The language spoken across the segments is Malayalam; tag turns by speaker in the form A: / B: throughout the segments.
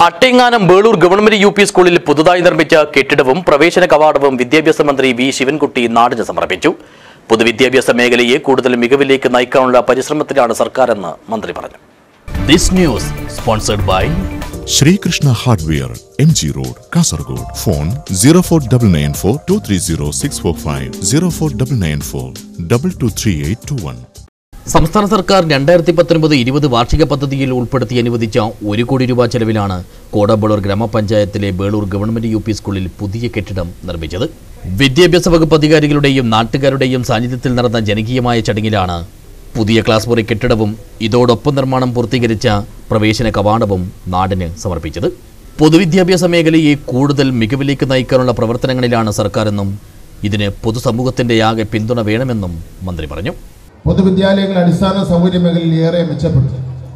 A: അട്ടിങ്ങാനം ബേളൂർ ഗവൺമെന്റ് യു പി സ്കൂളിൽ പുതുതായി നിർമ്മിച്ച കെട്ടിടവും പ്രവേശന കവാടവും വിദ്യാഭ്യാസ മന്ത്രി വി ശിവൻകുട്ടി നാടിന് സമർപ്പിച്ചു പൊതുവിദ്യാഭ്യാസ മേഖലയെ കൂടുതൽ മികവിലേക്ക് നയിക്കാനുള്ള പരിശ്രമത്തിലാണ് സർക്കാരെന്ന് മന്ത്രി പറഞ്ഞു this news sponsored by
B: Sreekrishna hardware M G road Kasaragod phone zero four double nine four two three zero six four five zero four double nine four double two three eight two one
A: സംസ്ഥാന സർക്കാർ രണ്ടായിരത്തി പത്തൊൻപത് ഇരുപത് വാർഷിക പദ്ധതിയിൽ ഉൾപ്പെടുത്തി അനുവദിച്ച ഒരു കോടി രൂപ ചെലവിലാണ് കോടമ്പളൂർ ഗ്രാമപഞ്ചായത്തിലെ ബേളൂർ ഗവൺമെന്റ് യു പി സ്കൂളിൽ പുതിയ കെട്ടിടം നിർമ്മിച്ചത് വിദ്യാഭ്യാസ വകുപ്പ് അധികാരികളുടെയും നാട്ടുകാരുടെയും സാന്നിധ്യത്തിൽ നടന്ന ജനകീയമായ ചടങ്ങിലാണ് പുതിയ ക്ലാസ് മുറി കെട്ടിടവും ഇതോടൊപ്പം നിർമ്മാണം പൂർത്തീകരിച്ച പ്രവേശന കവാടവും നാടിന് സമർപ്പിച്ചത് പൊതുവിദ്യാഭ്യാസ മേഖലയെ കൂടുതൽ മികവിലേക്ക് നയിക്കാനുള്ള പ്രവർത്തനങ്ങളിലാണ് സർക്കാരെന്നും ഇതിന് പൊതുസമൂഹത്തിന്റെ ആകെ പിന്തുണ വേണമെന്നും മന്ത്രി പറഞ്ഞു
C: പൊതുവിദ്യാലയങ്ങൾ അടിസ്ഥാന സൗകര്യ മേഖലയിൽ ഏറെ മെച്ചപ്പെട്ടു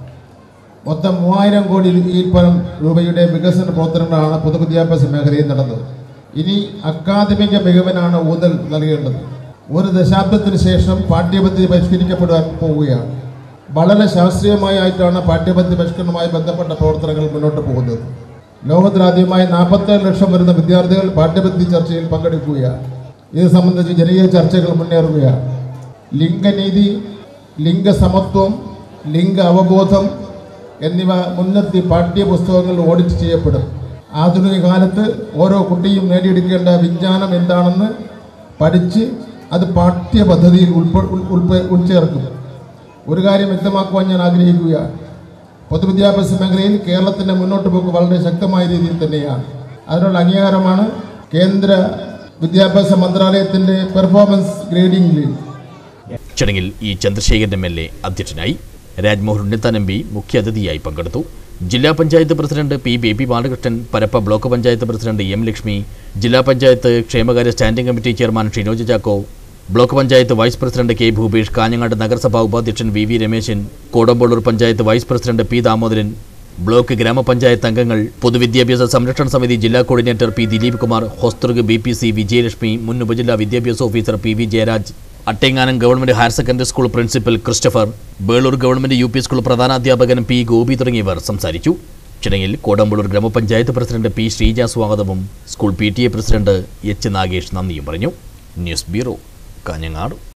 C: മൊത്തം മൂവായിരം കോടി രൂപയിൽ പരം രൂപയുടെ വികസന പ്രവർത്തനങ്ങളാണ് പൊതുവിദ്യാഭ്യാസ മേഖലയിൽ നടന്നത് ഇനി അക്കാദമിക മികവിനാണ് ഊന്നൽ നൽകേണ്ടത് ഒരു ദശാബ്ദത്തിന് ശേഷം പാഠ്യപദ്ധതി പരിഷ്കരിക്കപ്പെടാൻ പോവുകയാണ് വളരെ ശാസ്ത്രീയമായിട്ടാണ് പാഠ്യപദ്ധതി പരിഷ്കരണവുമായി ബന്ധപ്പെട്ട പ്രവർത്തനങ്ങൾ മുന്നോട്ട് പോകുന്നത് ലോകത്തിലാദ്യമായി നാൽപ്പത്തേഴ് ലക്ഷം വരുന്ന വിദ്യാർത്ഥികൾ പാഠ്യപദ്ധതി ചർച്ചയിൽ പങ്കെടുക്കുകയാണ് ഇത് സംബന്ധിച്ച് ജനകീയ ചർച്ചകൾ മുന്നേറുകയാണ് ലിംഗനീതി ലിംഗസമത്വം ലിംഗ അവബോധം എന്നിവ മുൻനിർത്തി പാഠ്യപുസ്തകങ്ങൾ ഓഡിറ്റ് ചെയ്യപ്പെടും ആധുനിക കാലത്ത് ഓരോ കുട്ടിയും നേടിയെടുക്കേണ്ട വിജ്ഞാനം എന്താണെന്ന് പഠിച്ച് അത് പാഠ്യപദ്ധതിയിൽ ഉൾപ്പെ ഉൾപ്പെ ഉൾച്ചേർക്കും ഒരു കാര്യം വ്യക്തമാക്കുവാൻ ഞാൻ ആഗ്രഹിക്കുകയാണ് പൊതുവിദ്യാഭ്യാസ മേഖലയിൽ കേരളത്തിൻ്റെ മുന്നോട്ട് പോക്ക് വളരെ ശക്തമായ രീതിയിൽ തന്നെയാണ് അതിനുള്ള അംഗീകാരമാണ് കേന്ദ്ര വിദ്യാഭ്യാസ മന്ത്രാലയത്തിൻ്റെ പെർഫോമൻസ് ഗ്രേഡിംഗിൽ
A: ചടങ്ങിൽ E Chandrasekharan M L A അധ്യക്ഷനായി രാജ്മോഹൻ ഉണ്ണിത്താൻ എം പി മുഖ്യാതിഥിയായി പങ്കെടുത്തു ജില്ലാ panchayat president P Baby Balakrishnan Parappa block panchayat president M Lakshmi ജില്ലാ പഞ്ചായത്ത് ക്ഷേമകാര്യ standing committee chairman Shinoj Chacko block panchayat vice president K Bhupesh Kanhangad നഗരസഭാ ഉപാധ്യക്ഷൻ V V Rameshan Kodombelur panchayat vice president P Damodaran block ഗ്രാമപഞ്ചായത്ത് അംഗങ്ങൾ പൊതുവിദ്യാഭ്യാസ സംരക്ഷണ സമിതി ജില്ലാ coordinator P Dileep Kumar Hosdurg B P C Vijayalakshmi മുൻ ഉപജില്ലാ വിദ്യാഭ്യാസ officer P V Jayaraj Attenganam government higher secondary school principal Christopher Belur government U P school പ്രധാനാധ്യാപകൻ പി ഗോപി തുടങ്ങിയവർ സംസാരിച്ചു ചടങ്ങിൽ കോടമ്പളൂർ ഗ്രാമപഞ്ചായത്ത് പ്രസിഡന്റ് പി ശ്രീജ സ്വാഗതവും school P T A president H Nagesh നന്ദിയും പറഞ്ഞു ന്യൂസ് ബ്യൂറോ കാഞ്ഞങ്ങാട്